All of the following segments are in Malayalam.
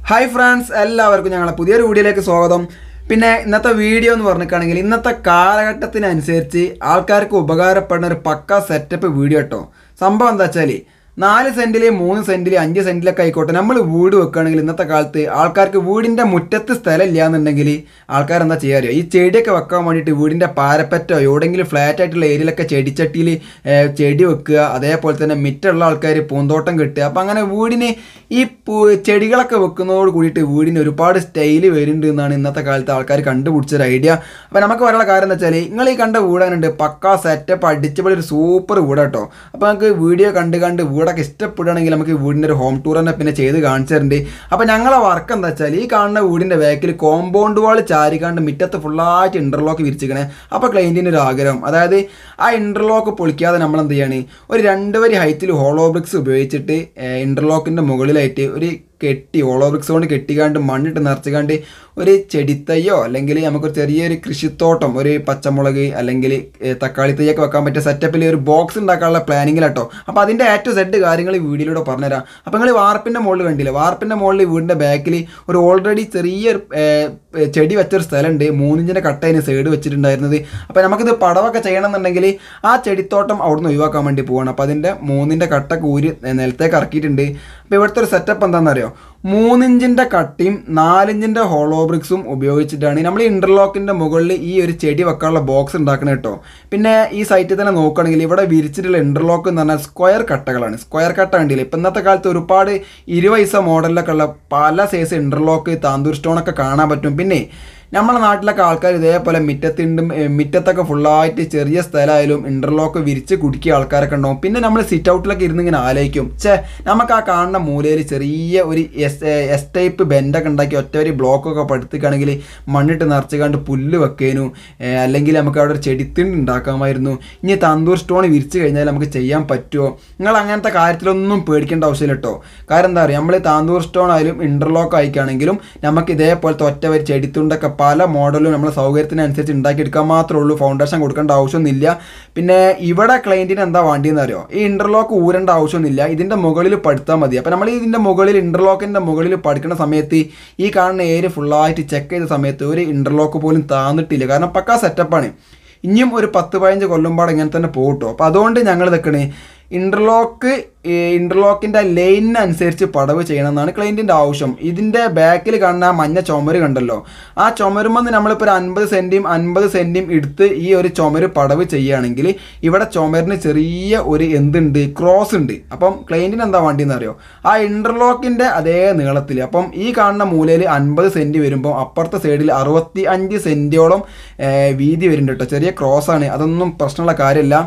ഹായ് ഫ്രണ്ട്സ് എല്ലാവർക്കും ഞങ്ങളെ പുതിയൊരു വീഡിയോയിലേക്ക് സ്വാഗതം പിന്നെ ഇന്നത്തെ വീഡിയോ എന്ന് പറഞ്ഞിട്ടാണെങ്കിൽ ഇന്നത്തെ കാലഘട്ടത്തിനനുസരിച്ച് ആൾക്കാർക്ക് ഉപകാരപ്പെടുന്ന ഒരു പക്ക സെറ്റപ്പ് വീഡിയോ കേട്ടോ സംഭവം എന്താ വെച്ചാൽ നാല് സെൻറ്റിൽ മൂന്ന് സെൻറ്റിൽ അഞ്ച് സെൻറ്റിലൊക്കെ ആയിക്കോട്ടെ നമ്മൾ വീട് വെക്കുകയാണെങ്കിൽ ഇന്നത്തെ കാലത്ത് ആൾക്കാർക്ക് വീടിൻ്റെ മുറ്റത്ത് സ്ഥലം ഇല്ല എന്നുണ്ടെങ്കിൽ ആൾക്കാർ എന്താ ചെയ്യാറിയോ ഈ ചെടിയൊക്കെ വെക്കാൻ വേണ്ടിയിട്ട് വീടിൻ്റെ പാരപ്പറ്റോ എവിടെയെങ്കിലും ഫ്ലാറ്റ് ആയിട്ടുള്ള ഏരിയയിലൊക്കെ ചെടിച്ചട്ടിയിൽ ഏഹ്, ചെടി വെക്കുക അതേപോലെ തന്നെ മിറ്റുള്ള ആൾക്കാർ പൂന്തോട്ടം കെട്ടുക അപ്പം അങ്ങനെ വീടിന് ഈ പൂ- ചെടികളൊക്കെ വെക്കുന്നതോട് കൂടിയിട്ട് വീടിന് ഒരുപാട് സ്റ്റൈല് വരുന്നുണ്ട് എന്നാണ് ഇന്നത്തെ കാലത്ത് ആൾക്കാർ കണ്ടുപിടിച്ചൊരു ഐഡിയ അപ്പോൾ നമുക്ക് പറയാനുള്ള കാര്യം എന്താ വെച്ചാൽ നിങ്ങൾ ഈ കണ്ട വീടാനുണ്ട് പക്കാ സെറ്റപ്പ് അടിച്ചപ്പോൾ ഒരു സൂപ്പർ വീട് കേട്ടോ അപ്പോൾ നമുക്ക് വീഡിയോ കണ്ട് കണ്ട് വീടൊക്കെ ഇഷ്ടപ്പെടുകയാണെങ്കിൽ നമുക്ക് വീടിൻ്റെ ഒരു ഹോം ടൂർ തന്നെ പിന്നെ ചെയ്ത് കാണിച്ചു തരുന്നുണ്ട് അപ്പോൾ ഞങ്ങളെ വർക്ക് എന്താ വെച്ചാൽ ഈ കാണുന്ന വീടിൻ്റെ ബാക്കിൽ കോമ്പൗണ്ട് വാൾ ചാരിക്കാണ്ട് മുറ്റത്ത് ഫുള്ളായിട്ട് ഇൻ്റർലോക്ക് വിരിച്ചിക്കണേ അപ്പോൾ ക്ലൈൻറ്റിന് ഒരു ആഗ്രഹം അതായത് ആ ഇൻ്റർലോക്ക് പൊളിക്കാതെ നമ്മൾ എന്ത് ചെയ്യാണ് ഒരു രണ്ട് വരി ഹൈറ്റിൽ ഹോളോ ബ്രിക്സ് ഉപയോഗിച്ചിട്ട് ഇൻ്റർലോക്കിൻ്റെ മുകളിലായിട്ട് ഒരു കെട്ടി ഹോളോ ബ്രിക്സ് കൊണ്ട് കെട്ടിക്കാണ്ട് മണ്ണിട്ട് നിറച്ചുകാണ്ട് ഒരു ചെടിത്തയ്യോ അല്ലെങ്കിൽ നമുക്കൊരു ചെറിയൊരു കൃഷിത്തോട്ടം ഒരു പച്ചമുളക് അല്ലെങ്കിൽ ഏഹ്, തക്കാളി തയ്യൊക്കെ വെക്കാൻ പറ്റിയ സെറ്റപ്പിൽ ഒരു ബോക്സ് ഉണ്ടാക്കാനുള്ള പ്ലാനിങ്ങിലാട്ടോ അപ്പോൾ അതിൻ്റെ ഏറ്റവും സെഡ് കാര്യങ്ങൾ ഈ വീഡിയോയിലൂടെ പറഞ്ഞുതരാം അപ്പോൾ നിങ്ങൾ വാർപ്പിൻ്റെ മുകളിൽ കണ്ടില്ലേ വാർപ്പിൻ്റെ മുകളിൽ വീടിൻ്റെ ബാക്കിൽ ഒരു ഓൾറെഡി ചെറിയൊരു ഏഹ്, ഏഹ്, ചെടി വെച്ചൊരു സ്ഥലമുണ്ട് മൂന്നിഞ്ചിൻ്റെ കട്ടയിന് സൈഡ് വെച്ചിട്ടുണ്ടായിരുന്നത് അപ്പോൾ നമുക്കിത് പടവൊക്കെ ചെയ്യണമെന്നുണ്ടെങ്കിൽ ആ ചെടിത്തോട്ടം അവിടുന്ന് ഒഴിവാക്കാൻ വേണ്ടി പോവാണ് അപ്പോൾ അതിൻ്റെ മൂന്നിൻ്റെ കട്ടൊക്കെ ഊരി നിലത്തേക്ക് ഇറക്കിയിട്ടുണ്ട് അപ്പോൾ ഇവിടുത്തെ ഒരു സെറ്റപ്പ് എന്താണെന്നറിയോ മൂന്നിഞ്ചിൻ്റെ കട്ടിയും നാലിഞ്ചിൻ്റെ ഹോളോ ബ്രിക്സും ഉപയോഗിച്ചിട്ടാണ് നമ്മൾ ഈ ഇൻ്റർലോക്കിൻ്റെ മുകളിൽ ഈ ഒരു ചെടി വെക്കാനുള്ള ബോക്സ് ഉണ്ടാക്കണം കേട്ടോ പിന്നെ ഈ സൈറ്റിൽ തന്നെ നോക്കുകയാണെങ്കിൽ ഇവിടെ വിരിച്ചിട്ടുള്ള ഇൻ്റർലോക്ക് എന്ന് പറഞ്ഞാൽ സ്ക്വയർ കട്ടകളാണ് സ്ക്വയർ കട്ട കണ്ടില്ല ഇപ്പം ഇന്നത്തെ കാലത്ത് ഒരുപാട് ഇരുപൈസ മോഡലിലൊക്കെ ഉള്ള പല സൈസ് ഇൻ്റർലോക്ക് താന്തൂർ സ്റ്റോണൊക്കെ കാണാൻ പറ്റും പിന്നെ നമ്മുടെ നാട്ടിലൊക്കെ ആൾക്കാർ ഇതേപോലെ മിറ്റത്തിണ്ടും ഏ, മിറ്റത്തൊക്കെ ഫുള്ളായിട്ട് ചെറിയ സ്ഥലമായാലും ഇൻ്റർലോക്ക് വിരിച്ച് കുടിക്കിയ ആൾക്കാരൊക്കെ ഉണ്ടാവും പിന്നെ നമ്മൾ സിറ്റ് ഔട്ടിലൊക്കെ ഇരുന്ന് ഇങ്ങനെ ആലോചിക്കും ഛേ നമുക്ക് ആ കാണുന്ന മൂലയിൽ ചെറിയ ഒരു എസ് എസ് ടൈപ്പ് ബെൻഡൊക്കെ ഉണ്ടാക്കി ഒറ്റ ഒരു ബ്ലോക്കൊക്കെ പടുത്തുകയാണെങ്കിൽ മണ്ണിട്ട് നിറച്ച് കണ്ട് പുല്ല് വെക്കേനു ഏ, അല്ലെങ്കിൽ നമുക്ക് അവിടെ ഒരു ചെടിത്തിണ്ട് ഉണ്ടാക്കാമായിരുന്നു ഇനി തന്തൂർ സ്റ്റോൺ വിരിച്ച് കഴിഞ്ഞാൽ നമുക്ക് ചെയ്യാൻ പറ്റുമോ നിങ്ങൾ അങ്ങനത്തെ കാര്യത്തിലൊന്നും പേടിക്കേണ്ട ആവശ്യമില്ല കേട്ടോ കാരണം എന്താ പറയുക നമ്മൾ താന്തൂർ സ്റ്റോൺ ആയാലും ഇൻ്റർലോക്ക് ആയിക്കാണെങ്കിലും നമുക്ക് ഇതേപോലത്തെ ഒറ്റ ഒരു ചെടിത്തുണ്ടൊക്കെ പല മോഡലും നമ്മുടെ സൗകര്യത്തിനനുസരിച്ച് ഉണ്ടാക്കിയെടുക്കാൻ മാത്രമേ ഉള്ളൂ ഫൗണ്ടേഷൻ കൊടുക്കേണ്ട ആവശ്യമൊന്നുമില്ല പിന്നെ ഇവിടെ ക്ലയൻറ്റിന് എന്താ വേണ്ടിയെന്ന് അറിയോ ഈ ഇൻ്റർലോക്ക് ഊരേണ്ട ആവശ്യമൊന്നുമില്ല ഇതിൻ്റെ മുകളിൽ പടുത്താൽ മതി അപ്പോൾ നമ്മൾ ഇതിൻ്റെ മുകളിൽ ഇൻ്റർലോക്കിൻ്റെ മുകളിൽ പഠിക്കുന്ന സമയത്ത് ഈ കാണുന്ന ഏരിയ ഫുള്ളായിട്ട് ചെക്ക് ചെയ്ത സമയത്ത് ഒരു ഇൻ്റർലോക്ക് പോലും താന്നിട്ടില്ല കാരണം പക്കാ സെറ്റപ്പാണ് ഇനിയും ഒരു പത്ത് പതിനഞ്ച് കൊല്ലുമ്പാട് ഇങ്ങനെ തന്നെ പോകട്ടോ അപ്പോൾ അതുകൊണ്ട് ഞങ്ങൾ നിൽക്കണേ ഇൻ്റർലോക്ക് ഇൻ്റർലോക്കിൻ്റെ ലൈനിനനുസരിച്ച് പടവ് ചെയ്യണമെന്നാണ് ക്ലയൻറ്റിൻ്റെ ആവശ്യം ഇതിൻ്റെ ബാക്കിൽ കാണുന്ന ആ മഞ്ഞ ചുമര് കണ്ടല്ലോ ആ ചുമരുമെന്ന് നമ്മളിപ്പോൾ ഒരു അൻപത് സെൻറ്റിയും അൻപത് സെൻറ്റിയും എടുത്ത് ഈ ഒരു ചുമര് പടവ് ചെയ്യുകയാണെങ്കിൽ ഇവിടെ ചുമരിന് ചെറിയ ഒരു എന്തുണ്ട് ക്രോസ് ഉണ്ട് അപ്പം ക്ലയൻറ്റിന് എന്താ വേണ്ടിയെന്ന് അറിയോ ആ ഇൻ്റർലോക്കിൻ്റെ അതേ നീളത്തിൽ അപ്പം ഈ കാണുന്ന മൂലയിൽ അൻപത് സെൻറ്റ് വരുമ്പോൾ അപ്പുറത്തെ സൈഡിൽ അറുപത്തി അഞ്ച് സെൻറ്റോളം വീതി വരുന്നുണ്ട് കേട്ടോ ചെറിയ ക്രോസ് ആണ് അതൊന്നും പ്രശ്നമുള്ള കാര്യമില്ല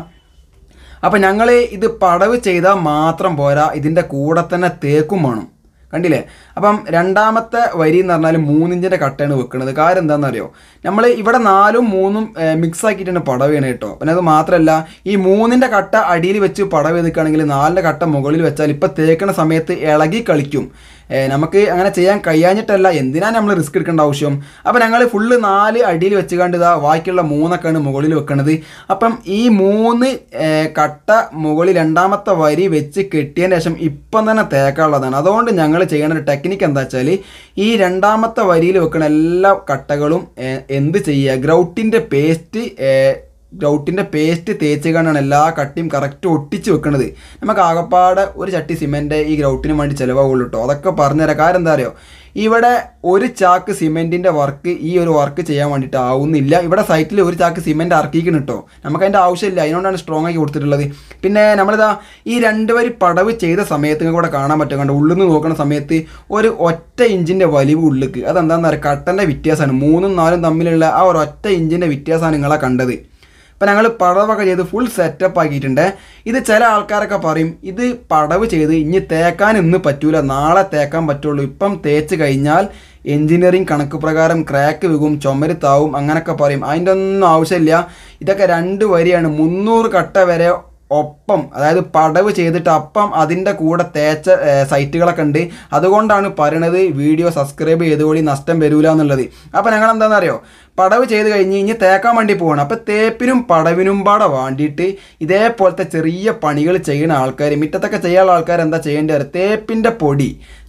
അപ്പം ഞങ്ങൾ ഇത് പടവ് ചെയ്താൽ മാത്രം പോരാ ഇതിൻ്റെ കൂടെ തന്നെ തേക്കും വേണം കണ്ടില്ലേ അപ്പം രണ്ടാമത്തെ വരി എന്ന് പറഞ്ഞാൽ മൂന്നിഞ്ചിൻ്റെ കട്ടയാണ് വെക്കുന്നത് കാര്യം എന്താണെന്ന് അറിയോ നമ്മൾ ഇവിടെ നാലും മൂന്നും മിക്സ് ആക്കിയിട്ടാണ് പടവ് ചെയ്യണത് കേട്ടോ പിന്നെ അത് മാത്രമല്ല ഈ മൂന്നിൻ്റെ കട്ട അടിയിൽ വെച്ച് പടവ് ചെയ്തിക്കുകയാണെങ്കിൽ നാലിൻ്റെ കട്ട മുകളിൽ വെച്ചാൽ ഇപ്പം തേക്കണ സമയത്ത് ഇളകി കളിക്കും ഏ, നമുക്ക് അങ്ങനെ ചെയ്യാൻ കഴിയാഞ്ഞിട്ടല്ല എന്തിനാണ് നമ്മൾ റിസ്ക് എടുക്കേണ്ട ആവശ്യം അപ്പം ഞങ്ങൾ ഫുള്ള് നാല് അടിയിൽ വെച്ച് കണ്ട് ഇതാ ബാക്കിയുള്ള മൂന്നൊക്കെയാണ് മുകളിൽ വെക്കണത് അപ്പം ഈ മൂന്ന് ഏ, കട്ട മുകളിൽ രണ്ടാമത്തെ വരി വെച്ച് കെട്ടിയതിന് ശേഷം ഇപ്പം തന്നെ തേക്കാനുള്ളതാണ് അതുകൊണ്ട് ഞങ്ങൾ ചെയ്യുന്ന ഒരു ടെക്നിക്ക് എന്താ വെച്ചാൽ ഈ രണ്ടാമത്തെ വരിയിൽ വെക്കുന്ന എല്ലാ കട്ടകളും ഏ, എന്ത് ചെയ്യുക ഗ്രൗട്ടിൻ്റെ പേസ്റ്റ് ഗ്രൗട്ടിൻ്റെ പേസ്റ്റ് തേച്ച് കണ്ടാണ് എല്ലാ കട്ടിയും കറക്റ്റ് ഒട്ടിച്ച് വെക്കണത് നമുക്ക് ആകപ്പാടെ ഒരു ചട്ടി സിമെൻറ്റ് ഈ ഗ്രൗട്ടിന് വേണ്ടി ചിലവാകുള്ളൂ കേട്ടോ അതൊക്കെ പറഞ്ഞുതരാം കാരണം എന്താ അറിയോ ഇവിടെ ഒരു ചാക്ക് സിമെൻറ്റിൻ്റെ വർക്ക് ഈ ഒരു വർക്ക് ചെയ്യാൻ വേണ്ടിയിട്ട് ആവുന്നില്ല ഇവിടെ സൈറ്റിൽ ഒരു ചാക്ക് സിമെൻറ്റ് ഇറക്കിക്കണം കേട്ടോ നമുക്ക് അതിൻ്റെ ആവശ്യമില്ല അതിനോടാണ് സ്ട്രോങ് ആക്കി കൊടുത്തിട്ടുള്ളത് പിന്നെ നമ്മളിതാ ഈ രണ്ട് വരി പടവ് ചെയ്ത സമയത്ത് നിങ്ങൾക്ക് ഇവിടെ കാണാൻ പറ്റും കണ്ടോ ഉള്ളിൽ നിന്ന് നോക്കുന്ന സമയത്ത് ഒരു ഒറ്റ ഇഞ്ചിൻ്റെ വലിവ് ഉള്ളിക്ക് അതെന്താണെന്ന് പറയുക കട്ടൻ്റെ വ്യത്യാസമാണ് മൂന്നും നാലും തമ്മിലുള്ള ആ ഒരു ഒറ്റ ഇഞ്ചിൻ്റെ വ്യത്യാസമാണ് നിങ്ങളെ കണ്ടത് ഇപ്പം ഞങ്ങൾ പടവൊക്കെ ചെയ്ത് ഫുൾ സെറ്റപ്പ് ആക്കിയിട്ടുണ്ട് ഇത് ചില ആൾക്കാരൊക്കെ പറയും ഇത് പടവ് ചെയ്ത് ഇനി തേക്കാൻ ഇന്ന് പറ്റൂല നാളെ തേക്കാൻ പറ്റുള്ളൂ ഇപ്പം തേച്ച് കഴിഞ്ഞാൽ എൻജിനീയറിംഗ് കണക്ക് പ്രകാരം ക്രാക്ക് വീകും ചുമര് താവും അങ്ങനെയൊക്കെ പറയും അതിൻ്റെ ഒന്നും ആവശ്യമില്ല ഇതൊക്കെ രണ്ട് വരിയാണ് മുന്നൂറ് കട്ട വരെ ഒപ്പം അതായത് പടവ് ചെയ്തിട്ട് അപ്പം അതിൻ്റെ കൂടെ തേച്ച ഏ, സൈറ്റുകളൊക്കെ ഉണ്ട് അതുകൊണ്ടാണ് പറയണത് വീഡിയോ സബ്സ്ക്രൈബ് ചെയ്തുകൂടി നഷ്ടം വരൂല എന്നുള്ളത് അപ്പോൾ ഞങ്ങൾ എന്താണെന്ന് അറിയോ പടവ് ചെയ്ത് കഴിഞ്ഞ് ഇനി തേക്കാൻ വേണ്ടി പോകണം അപ്പോൾ തേപ്പിനും പടവിനും പാടെ വേണ്ടിയിട്ട് ഇതേപോലത്തെ ചെറിയ പണികൾ ചെയ്യുന്ന ആൾക്കാർ മുറ്റത്തൊക്കെ ചെയ്യാനുള്ള ആൾക്കാർ എന്താ ചെയ്യേണ്ടത് അറിയോ? തേപ്പിൻ്റെ പൊടി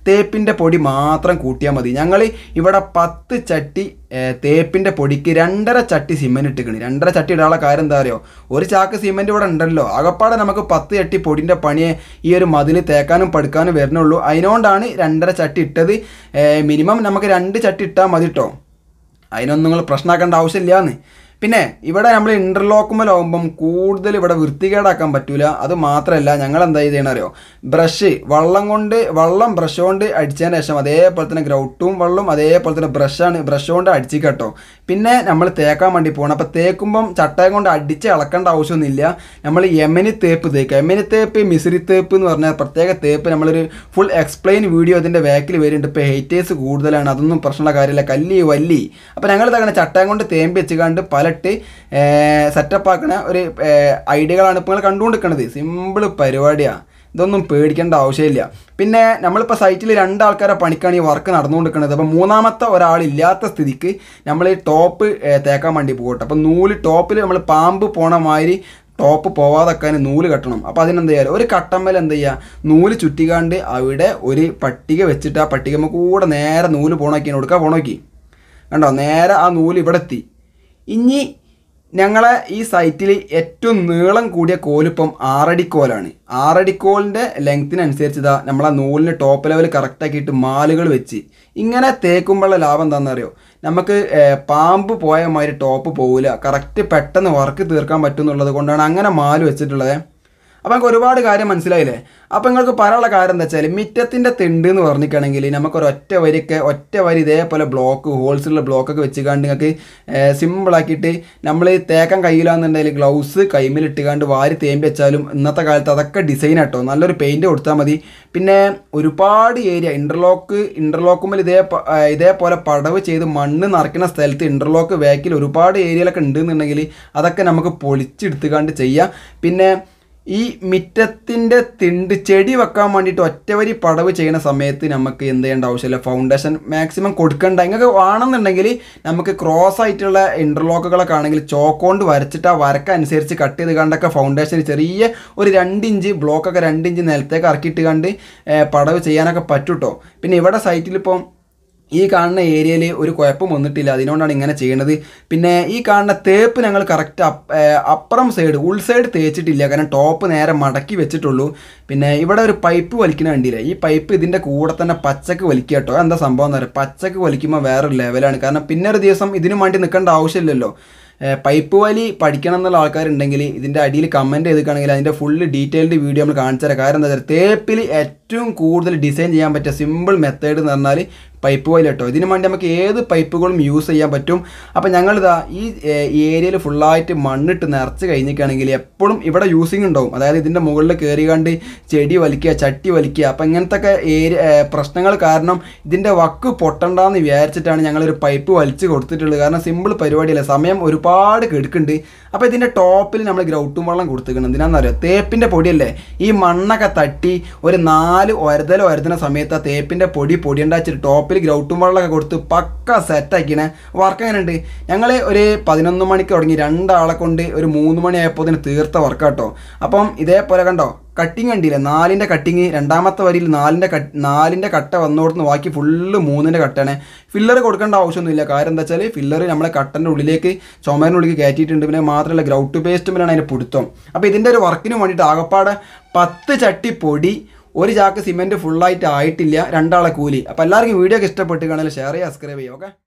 തേപ്പിൻ്റെ പൊടി മാത്രം കൂട്ടിയാൽ മതി ഞങ്ങൾ ഇവിടെ പത്ത് ചട്ടി ഏർ, തേപ്പിൻ്റെ പൊടിക്ക് രണ്ടര ചട്ടി സിമെൻറ്റ് ഇട്ടിക്കണ് രണ്ടര ചട്ടി ഇടാനുള്ള കാര്യം എന്താ അറിയോ ഒരു ചാക്ക് സിമെൻറ്റ് ഇവിടെ ഉണ്ടല്ലോ ആകപ്പാടെ നമുക്ക് പത്ത് ചട്ടി പൊടിൻ്റെ പണിയെ ഈ ഒരു മതിൽ തേക്കാനും പടുക്കാനും വരുന്നുള്ളൂ അതിനോണ്ടാണ് രണ്ടര ചട്ടി ഇട്ടത് മിനിമം നമുക്ക് രണ്ട് ചട്ടി ഇട്ടാൽ മതി കേട്ടോ അതിനൊന്നും നിങ്ങൾ പ്രശ്നമാക്കേണ്ട ആവശ്യമില്ലാന്ന് പിന്നെ ഇവിടെ നമ്മൾ ഇൻ്റർലോക്കുമ്മലാവുമ്പം കൂടുതൽ ഇവിടെ വൃത്തികേടാക്കാൻ പറ്റൂല അത് മാത്രമല്ല ഞങ്ങൾ എന്താ ചെയ്യണം അറിയോ ബ്രഷ് വള്ളം കൊണ്ട് വള്ളം ബ്രഷ് കൊണ്ട് അടിച്ചതിന് ശേഷം അതേപോലെ തന്നെ ഗ്രൗട്ടും വെള്ളം അതേപോലെ തന്നെ ബ്രഷാണ് ബ്രഷ് കൊണ്ട് അടിച്ച് കേട്ടോ പിന്നെ നമ്മൾ തേക്കാൻ വേണ്ടി പോകണം അപ്പോൾ തേക്കുമ്പം ചട്ടയം കൊണ്ട് അടിച്ച് ഇളക്കേണ്ട ആവശ്യമൊന്നുമില്ല നമ്മൾ യമനി തേപ്പ് തേക്കുക യമനി തേപ്പ് മിശ്രി തേപ്പ് എന്ന് പറഞ്ഞാൽ പ്രത്യേക തേപ്പ് നമ്മളൊരു ഫുൾ എക്സ്പ്ലെയിൻ വീഡിയോ അതിൻ്റെ ബാക്കിൽ വരുന്നുണ്ട് ഇപ്പോൾ ഹെയ്റ്റേഴ്സ് കൂടുതലാണ് അതൊന്നും പ്രശ്നമുള്ള കാര്യമില്ല കല്ലി വല്ലി അപ്പോൾ ഞങ്ങൾ ഇതങ്ങനെ ചട്ടയം കൊണ്ട് തേമ്പ് വെച്ച് കണ്ട് പലട്ട് സെറ്റപ്പ് ആക്കണ ഒരു ഏർ, ഐഡിയകളാണ് ഇപ്പോൾ നിങ്ങൾ കണ്ടുകൊണ്ടിരിക്കുന്നത് സിമ്പിൾ പരിപാടിയാണ് ഇതൊന്നും പേടിക്കേണ്ട ആവശ്യമില്ല പിന്നെ നമ്മളിപ്പോൾ സൈറ്റിൽ രണ്ടാൾക്കാരെ പണിക്കാണ് ഈ വർക്ക് നടന്നുകൊണ്ടിരിക്കുന്നത് അപ്പോൾ മൂന്നാമത്തെ ഒരാളില്ലാത്ത സ്ഥിതിക്ക് നമ്മൾ ഈ ടോപ്പ് ഏർ, തേക്കാൻ വേണ്ടി പോകട്ടെ അപ്പോൾ നൂല് ടോപ്പിൽ നമ്മൾ പാമ്പ് പോണ മാതിരി ടോപ്പ് പോവാതെക്കാൻ നൂല് കെട്ടണം അപ്പോൾ അതിനെന്ത് ചെയ്യാറ് ഒരു കട്ടമ്മൽ എന്ത് ചെയ്യുക നൂല് ചുറ്റിക്കാണ്ട് അവിടെ ഒരു പട്ടിക വെച്ചിട്ട് ആ പട്ടികമ്മ കൂടെ നേരെ നൂല് പോണോക്കി കൊടുക്കുക പോണോക്കി കണ്ടോ നേരെ ആ നൂല് ഇവിടെ എത്തി ഇനി ഞങ്ങളെ ഈ സൈറ്റിൽ ഏറ്റവും നീളം കൂടിയ കോലിപ്പം ആറടിക്കോലാണ് ആറടിക്കോലിൻ്റെ ലെങ്ത്തിനനുസരിച്ച് ഇതാ നമ്മളെ നൂലിന് ടോപ്പ് ലെവൽ കറക്റ്റാക്കിയിട്ട് മാലുകൾ വെച്ച് ഇങ്ങനെ തേക്കുമ്പോഴുള്ള ലാഭം എന്താണെന്നറിയോ നമുക്ക് ഏർ, പാമ്പ് പോയ മാതിരി ടോപ്പ് പോവില്ല കറക്റ്റ് പെട്ടെന്ന് വർക്ക് തീർക്കാൻ പറ്റും എന്നുള്ളത് കൊണ്ടാണ് അങ്ങനെ മാല് വെച്ചിട്ടുള്ളത് അപ്പോൾ നമുക്ക് ഒരുപാട് കാര്യം മനസ്സിലായില്ലേ അപ്പോൾ നിങ്ങൾക്ക് പറയാനുള്ള കാര്യം എന്താ വെച്ചാൽ മിറ്റത്തിൻ്റെ തിണ്ട് എന്ന് പറഞ്ഞിട്ടാണെങ്കിൽ നമുക്കൊരു ഒറ്റ വരിയൊക്കെ ഒറ്റ വരി ഇതേപോലെ ബ്ലോക്ക് ഹോൾസുള്ള ബ്ലോക്കൊക്കെ വെച്ച് കണ്ട് നിങ്ങൾക്ക് സിമ്പിളാക്കിയിട്ട് നമ്മൾ തേക്കാൻ കഴിയില്ലാന്നുണ്ടെങ്കിൽ ഗ്ലൗസ് കൈമിലിട്ടുകാണ്ട് വാരി തേമ്പി വെച്ചാലും ഇന്നത്തെ കാലത്ത് അതൊക്കെ ഡിസൈൻ ആട്ടോ നല്ലൊരു പെയിൻറ് കൊടുത്താൽ മതി പിന്നെ ഒരുപാട് ഏരിയ ഇൻ്റർലോക്ക് ഇൻ്റർലോക്കുമ്പോൾ ഇതേ പ- ആ, ഇതേപോലെ പടവ് ചെയ്ത് മണ്ണ് നിറയ്ക്കുന്ന സ്ഥലത്ത് ഇൻ്റർലോക്ക് വേക്കിൽ ഒരുപാട് ഏരിയയിലൊക്കെ ഉണ്ടെന്നുണ്ടെങ്കിൽ അതൊക്കെ നമുക്ക് പൊളിച്ചെടുത്തുകാണ്ട് ചെയ്യാം പിന്നെ ഈ മിറ്റത്തിൻ്റെ തിണ്ട് ചെടി വെക്കാൻ വേണ്ടിയിട്ട് ഒറ്റവരി പടവ് ചെയ്യുന്ന സമയത്ത് നമുക്ക് എന്ത് ചെയ്യേണ്ട ആവശ്യമില്ല ഫൗണ്ടേഷൻ മാക്സിമം കൊടുക്കണ്ട നിങ്ങൾക്ക് വേണമെന്നുണ്ടെങ്കിൽ നമുക്ക് ക്രോസ് ആയിട്ടുള്ള ഇൻ്റർലോക്കുകളൊക്കെ ആണെങ്കിൽ ചോക്കോണ്ട് വരച്ചിട്ട് ആ വരക്ക അനുസരിച്ച് കട്ട് ചെയ്ത് കണ്ടൊക്കെ ഫൗണ്ടേഷൻ ചെറിയ ഒരു രണ്ട് ഇഞ്ച് ബ്ലോക്കൊക്കെ രണ്ട് ഇഞ്ച് നിലത്തേക്ക് ഇറക്കിയിട്ട് കണ്ട് ഏർ, പടവ് ചെയ്യാനൊക്കെ പറ്റും കേട്ടോ പിന്നെ ഇവിടെ സൈറ്റിലിപ്പം ഈ കാണുന്ന ഏരിയയിൽ ഒരു കുഴപ്പം വന്നിട്ടില്ല അതിനോണ്ടാണ് ഇങ്ങനെ ചെയ്യണത് പിന്നെ ഈ കാണുന്ന തേപ്പ് ഞങ്ങൾ കറക്റ്റ് അപ്പുറം സൈഡ് ഉൾ സൈഡ് തേച്ചിട്ടില്ല കാരണം ടോപ്പ് നേരെ മടക്കി വെച്ചിട്ടുള്ളൂ പിന്നെ ഇവിടെ ഒരു പൈപ്പ് വലിക്കുന്ന കണ്ടില്ലേ ഈ പൈപ്പ് ഇതിൻ്റെ കൂടെ തന്നെ പച്ചക്ക് വലിക്കുക കേട്ടോ എന്താ സംഭവം എന്ന് പറയുക പച്ചക്ക് വലിക്കുമ്പോൾ വേറൊരു ലെവലാണ് കാരണം പിന്നെ ഒരു ദിവസം ഇതിനു വേണ്ടി നിൽക്കേണ്ട ആവശ്യമില്ലല്ലോ ഏർ പൈപ്പ് വലി പഠിക്കണം എന്നുള്ള ആൾക്കാരുണ്ടെങ്കിൽ ഇതിൻ്റെ അടിയിൽ കമൻറ്റ് ചെയ്തിട്ടാണെങ്കിൽ അതിൻ്റെ ഫുള്ള് ഡീറ്റെയിൽഡ് വീഡിയോ നമ്മൾ കാണിച്ചു തരാം കാരണം എന്താ വെച്ചാൽ തേപ്പിൽ ഏറ്റവും കൂടുതൽ ഡിസൈൻ ചെയ്യാൻ പറ്റിയ സിമ്പിൾ മെത്തേഡ് എന്ന് പറഞ്ഞാൽ പൈപ്പ് വലി കേട്ടോ ഇതിനു വേണ്ടി നമുക്ക് ഏത് പൈപ്പുകളും യൂസ് ചെയ്യാൻ പറ്റും അപ്പോൾ ഞങ്ങളിതാ ഈ ഏരിയയിൽ ഫുള്ളായിട്ട് മണ്ണിട്ട് നിറച്ച് കഴിഞ്ഞിരിക്കുകയാണെങ്കിൽ എപ്പോഴും ഇവിടെ യൂസിങ് ഉണ്ടാവും അതായത് ഇതിൻ്റെ മുകളിൽ കയറി കണ്ട് ചെടി വലിക്കുക ചട്ടി വലിക്കുക അപ്പോൾ ഇങ്ങനത്തെ ഒക്കെ ഏരിയ പ്രശ്നങ്ങൾ കാരണം ഇതിൻ്റെ വക്ക് പൊട്ടണ്ടെന്ന് വിചാരിച്ചിട്ടാണ് ഞങ്ങളൊരു പൈപ്പ് വലിച്ച് കൊടുത്തിട്ടുള്ളത് കാരണം സിമ്പിൾ പരിപാടിയല്ല സമയം ഒരുപാട് കെടുക്കുന്നുണ്ട് അപ്പോൾ ഇതിൻ്റെ ടോപ്പിൽ നമ്മൾ ഗ്രൗട്ടും വെള്ളം കൊടുത്തിരിക്കണം എന്തിനാണെന്നറിയോ തേപ്പിൻ്റെ പൊടിയല്ലേ ഈ മണ്ണൊക്കെ തട്ടി ഒരു നാല് ഒരതൽ ഒരതുന്ന സമയത്ത് ആ തേപ്പിൻ്റെ പൊടി പൊടിയുണ്ടാച്ചിട്ട് ടോപ്പിൽ ഗ്രൗട്ടും വെള്ളമൊക്കെ കൊടുത്ത് പക്ക സെറ്റാക്കിണേ വർക്ക് എങ്ങനെയുണ്ട് ഞങ്ങൾ ഒരു പതിനൊന്ന് മണിക്ക് തുടങ്ങി രണ്ടാളെ കൊണ്ട് ഒരു മൂന്ന് മണി ആയപ്പോൾ ഇതിന് തീർത്ത വർക്കാട്ടോ അപ്പം ഇതേപോലെ കണ്ടോ കട്ടിങ് കണ്ടില്ലേ നാലിൻ്റെ കട്ടിങ് രണ്ടാമത്തെ വരിയിൽ നാലിൻ്റെ കട്ട് നാലിൻ്റെ കട്ട വന്നോടുന്ന് ബാക്കി ഫുള്ള് മൂന്നിൻ്റെ കട്ടാണ് ഫില്ലർ കൊടുക്കേണ്ട ആവശ്യമൊന്നുമില്ല കാര്യം എന്താ വെച്ചാൽ ഫില്ലർ നമ്മളെ കട്ടൻ്റെ ഉള്ളിലേക്ക് ചുമരിൻ്റെ ഉള്ളിലേക്ക് കയറ്റിയിട്ടുണ്ട് പിന്നെ മാത്രമല്ല ഗ്രൗട്ട് പേസ്റ്റുമിലാണ് അതിൻ്റെ പിടുത്തം അപ്പോൾ ഇതിൻ്റെ ഒരു വർക്കിന് വേണ്ടിയിട്ട് ആകപ്പാടെ പത്ത് ചട്ടി പൊടി ഒരു ചാക്ക് സിമെൻറ്റ് ഫുള്ളായിട്ട് ആയിട്ടില്ല രണ്ടാളെ കൂലി അപ്പോൾ എല്ലാവർക്കും വീഡിയോ ഒക്കെ ഇഷ്ടപ്പെട്ട് കാണാൻ ഷെയർ ചെയ്യുക സബ്സ്ക്രൈബ് ചെയ്യുക ഓക്കെ